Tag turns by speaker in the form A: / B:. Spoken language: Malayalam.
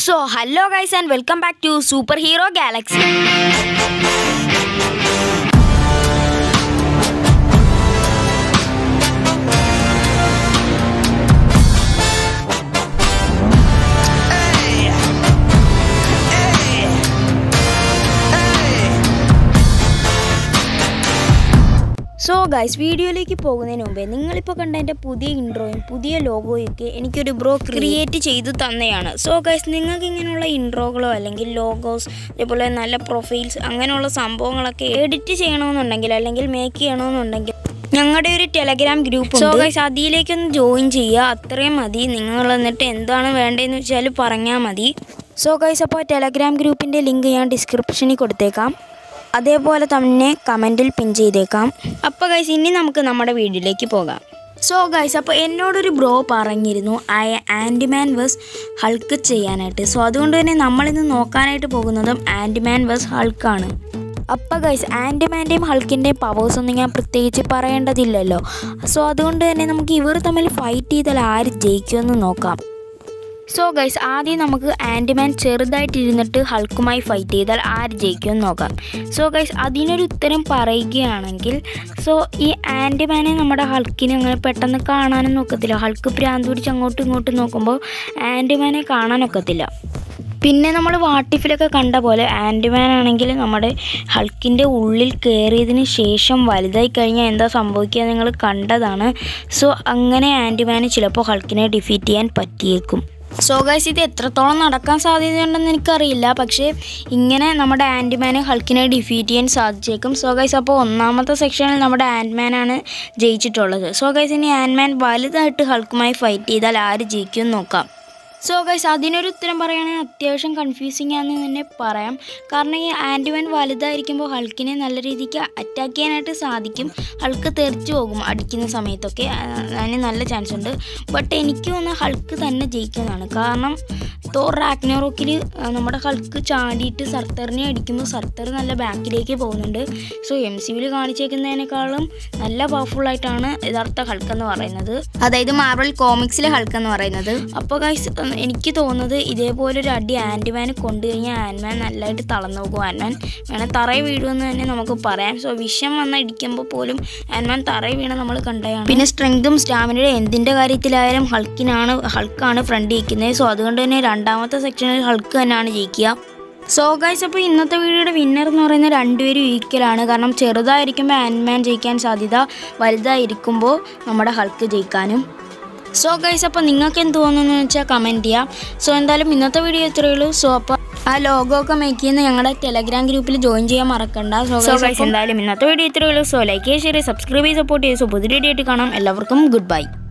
A: So, hello guys and welcome back to Superhero Galaxy. So guys വീഡിയോയിലേക്ക് പോകുന്നതിന് മുമ്പേ നിങ്ങളിപ്പോൾ കണ്ട എൻ്റെ പുതിയ ഇൻട്രോയും പുതിയ ലോഗോയും ഒക്കെ എനിക്കൊരു ബ്രോ ക്രിയേറ്റ് ചെയ്തു തന്നെയാണ് സോ ഗൈസ് നിങ്ങൾക്ക് ഇങ്ങനെയുള്ള ഇൻട്രോകളോ അല്ലെങ്കിൽ ലോഗോസ് അതേപോലെ നല്ല പ്രൊഫൈൽസ് അങ്ങനെയുള്ള സംഭവങ്ങളൊക്കെ എഡിറ്റ് ചെയ്യണമെന്നുണ്ടെങ്കിൽ അല്ലെങ്കിൽ മേക്ക് ചെയ്യണമെന്നുണ്ടെങ്കിൽ ഞങ്ങളുടെ ഒരു ടെലഗ്രാം ഗ്രൂപ്പ് സോ ഗൈസ് അതിലേക്കൊന്ന് ജോയിൻ ചെയ്യുക അത്രയും മതി നിങ്ങൾ എന്നിട്ട് എന്താണ് വേണ്ടതെന്ന് വെച്ചാൽ പറഞ്ഞാൽ മതി സോ ഗൈസ് അപ്പോൾ ടെലഗ്രാം ഗ്രൂപ്പിൻ്റെ ലിങ്ക് ഞാൻ ഡിസ്ക്രിപ്ഷനിൽ കൊടുത്തേക്കാം അതേപോലെ തന്നെ കമൻറ്റിൽ പിൻ ചെയ്തേക്കാം അപ്പോൾ ഗൈസ് ഇനി നമുക്ക് നമ്മുടെ വീഡിയോയിലേക്ക് പോകാം സോ ഗൈസ് അപ്പോൾ എന്നോടൊരു ബ്രോ പറഞ്ഞിരുന്നു ഐ ആൻറ്റിമാൻ വേഴ്സ് ഹൾക്ക് ചെയ്യാനായിട്ട് സോ അതുകൊണ്ട് തന്നെ നമ്മളിന്ന് നോക്കാനായിട്ട് പോകുന്നതും ആൻറ്റിമാൻ വേഴ്സ് ഹൾക്കാണ് അപ്പോൾ ഗൈസ് ആൻറ്റിമാൻ്റെയും ഹൾക്കിൻ്റെയും പവേഴ്സ് ഒന്നും ഞാൻ പ്രത്യേകിച്ച് പറയേണ്ടതില്ലല്ലോ സോ അതുകൊണ്ട് തന്നെ നമുക്ക് ഇവർ തമ്മിൽ ഫൈറ്റ് ചെയ്താൽ ആര് ജയിക്കുമെന്ന് നോക്കാം സോ ഗൈസ് ആദ്യം നമുക്ക് ആൻറ്റിമാൻ ചെറുതായിട്ട് ഇരുന്നിട്ട് ഹൾക്കുമായി ഫൈറ്റ് ചെയ്താൽ ആര് ജയിക്കുമെന്ന് നോക്കാം സോ ഗൈസ് അതിനൊരു ഉത്തരം പറയുകയാണെങ്കിൽ സോ ഈ ആൻറ്റിമാനെ നമ്മുടെ ഹൾക്കിനെ അങ്ങനെ പെട്ടെന്ന് കാണാനും നോക്കത്തില്ല ഹൾക്ക് ഭ്രാന്ത് പിടിച്ച് അങ്ങോട്ടും ഇങ്ങോട്ടും നോക്കുമ്പോൾ ആൻറ്റിമാനെ കാണാനൊക്കത്തില്ല പിന്നെ നമ്മൾ വാട്ടിഫിലൊക്കെ കണ്ട പോലെ ആൻറ്റിമാൻ ആണെങ്കിൽ നമ്മുടെ ഹൾക്കിൻ്റെ ഉള്ളിൽ കയറിയതിന് ശേഷം വലുതായി കഴിഞ്ഞാൽ എന്താ സംഭവിക്കുക നിങ്ങൾ കണ്ടതാണ് സോ അങ്ങനെ ആൻറ്റിമാന് ചിലപ്പോൾ ഹൾക്കിനെ ഡിഫീറ്റ് ചെയ്യാൻ പറ്റിയേക്കും സോ ഗൈസ് ഇത് എത്രത്തോളം നടക്കാൻ സാധ്യതയുണ്ടെന്ന് എനിക്കറിയില്ല പക്ഷേ ഇങ്ങനെ നമ്മുടെ ആൻറ്റിമാനെ ഹൾക്കിനെ ഡിഫീറ്റ് ചെയ്യാൻ സാധിച്ചേക്കും സോ ഗൈസ് അപ്പോൾ ഒന്നാമത്തെ സെക്ഷനിൽ നമ്മുടെ ആൻറ്റ്മാനാണ് ജയിച്ചിട്ടുള്ളത് സോ ഗൈസ് ഇനി ആൻറ്റ്മാൻ വലുതായിട്ട് ഹൾക്കുമായി ഫൈറ്റ് ചെയ്താൽ ആര് ജയിക്കും നോക്കാം സോ ഗൈസ് അതിനൊരു ഉത്തരം പറയുകയാണെങ്കിൽ അത്യാവശ്യം കൺഫ്യൂസിങ് ആണെന്ന് തന്നെ പറയാം കാരണം ഈ ആൻറ്റിമാൻ വലുതായിരിക്കുമ്പോൾ ഹൾക്കിനെ നല്ല രീതിക്ക് അറ്റാക്ക് ചെയ്യാനായിട്ട് സാധിക്കും ഹൾക്ക് തെറിച്ചു പോകും അടിക്കുന്ന സമയത്തൊക്കെ ആ, അതിന് നല്ല ചാൻസ് ഉണ്ട് ബട്ട് എനിക്ക് തോന്നുന്നത് ഹൾക്ക് തന്നെ ജയിക്കുന്നതാണ് കാരണം തോർ റാക്നോറോക്കിൽ നമ്മുടെ ഹൾക്ക് ചാടിയിട്ട് സർത്തറിനെ അടിക്കുമ്പോൾ സർത്തർ നല്ല ബാക്കിലേക്ക് പോകുന്നുണ്ട് സോ എം സി വിയിൽ കാണിച്ചേക്കുന്നതിനേക്കാളും നല്ല പവർഫുൾ ആയിട്ടാണ് യഥാർത്ഥ ഹൾക്ക് എന്ന് പറയുന്നത് അതായത് മാർവൽ കോമിക്സിലെ ഹൾക്ക് എന്ന് പറയുന്നത് അപ്പോൾ ഗൈസ് എനിക്ക് തോന്നുന്നത് ഇതേപോലെ ഒരു അടി ആൻറ്റിമാന് കൊണ്ടു കഴിഞ്ഞാൽ ആൻമാൻ നല്ലതായിട്ട് തളർന്നു പോകും ആൻമാൻ വേണേൽ തറയിൽ വീഴുമെന്ന് തന്നെ നമുക്ക് പറയാം സോ വിഷം വന്ന് ഇടിക്കുമ്പോൾ പോലും ആൻമാൻ തറയിൽ വീണ നമ്മൾ കണ്ടതാണ് പിന്നെ സ്ട്രെങ്തും സ്റ്റാമിനയുടെ എന്തിൻ്റെ കാര്യത്തിലായാലും ഹൾക്കിനാണ് ഹൾക്കാണ് ഫ്രണ്ട് ജയിക്കുന്നത് സോ അതുകൊണ്ട് തന്നെ രണ്ടാമത്തെ സെക്ഷനിൽ ഹൾക്ക് തന്നെയാണ് ജയിക്കുക സോ ഗൈസ് അപ്പോൾ ഇന്നത്തെ വീഡിയോയുടെ വിന്നർ എന്ന് പറയുന്നത് രണ്ടുപേരും ഈക്വലാണ് കാരണം ചെറുതായിരിക്കുമ്പോൾ ആൻമാൻ ജയിക്കാൻ സാധ്യത വലുതായിരിക്കുമ്പോൾ നമ്മുടെ ഹൾക്ക് ജയിക്കാനും സോ ഗൈസ് അപ്പോൾ നിങ്ങൾക്ക് എന്ത് തോന്നുന്നു വെച്ചാൽ കമൻറ്റ് ചെയ്യാം സോ എന്തായാലും ഇന്നത്തെ വീഡിയോ ഇത്രയേ ഉള്ളൂ സോ അപ്പോൾ ആ ലോഗോ ഒക്കെ മേക്ക് ചെയ്യുന്ന ഞങ്ങളുടെ ടെലഗ്രാം ഗ്രൂപ്പിൽ ജോയിൻ ചെയ്യാൻ മറക്കണ്ട സോ ഗൈസ് എന്തായാലും ഇന്നത്തെ വീഡിയോ ഇത്രയേ ഉള്ളൂ സോ ലൈക്ക് ചെയ്യുക ഷെയർ സബ്സ്ക്രൈബ് ചെയ്ത് സപ്പോർട്ട് ചെയ്ത് സോ പുതിയ വീഡിയോ ആയിട്ട് കാണാം എല്ലാവർക്കും ഗുഡ് ബൈ